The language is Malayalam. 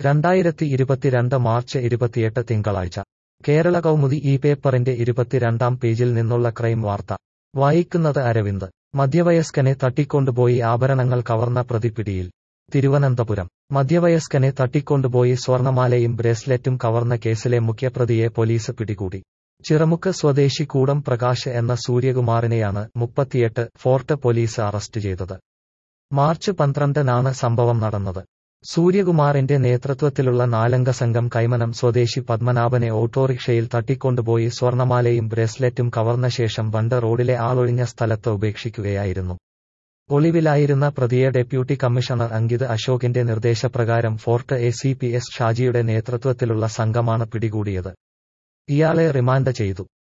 രണ്ടായിരത്തി ഇരുപത്തിരണ്ട് മാർച്ച് ഇരുപത്തിയെട്ട് തിങ്കളാഴ്ച കേരള കൗമുദി ഈ പേപ്പറിന്റെ ഇരുപത്തിരണ്ടാം പേജിൽ നിന്നുള്ള ക്രൈം വാർത്ത വായിക്കുന്നത് അരവിന്ദ് മധ്യവയസ്കനെ തട്ടിക്കൊണ്ടുപോയി ആഭരണങ്ങൾ കവർന്ന പ്രതി പിടിയിൽ തിരുവനന്തപുരം മധ്യവയസ്കനെ തട്ടിക്കൊണ്ടുപോയി സ്വർണമാലയും ബ്രേസ്ലെറ്റും കവർന്ന കേസിലെ മുഖ്യപ്രതിയെ പോലീസ് പിടികൂടി ചിറമുക്ക് സ്വദേശി കൂടം പ്രകാശ് എന്ന സൂര്യകുമാറിനെയാണ് മുപ്പത്തിയെട്ട് ഫോർട്ട് പോലീസ് അറസ്റ്റ് ചെയ്തത് മാർച്ച് പന്ത്രണ്ടിനാണ് സംഭവം നടന്നത് സൂര്യകുമാറിന്റെ നേതൃത്വത്തിലുള്ള നാലംഗ സംഘം കൈമനം സ്വദേശി പത്മനാഭനെ ഓട്ടോറിക്ഷയിൽ തട്ടിക്കൊണ്ടുപോയി സ്വർണമാലയും ബ്രേസ്ലെറ്റും കവർന്ന ശേഷം ബണ്ട് റോഡിലെ ആളൊഴിഞ്ഞ സ്ഥലത്ത് ഉപേക്ഷിക്കുകയായിരുന്നു ഒളിവിലായിരുന്ന പ്രതിയെ ഡെപ്യൂട്ടി കമ്മീഷണർ അങ്കിത് അശോകിന്റെ നിർദ്ദേശപ്രകാരം fort A C P S ഷാജിയുടെ നേതൃത്വത്തിലുള്ള സംഘമാണ് പിടികൂടിയത് ഇയാളെ റിമാൻഡ് ചെയ്തു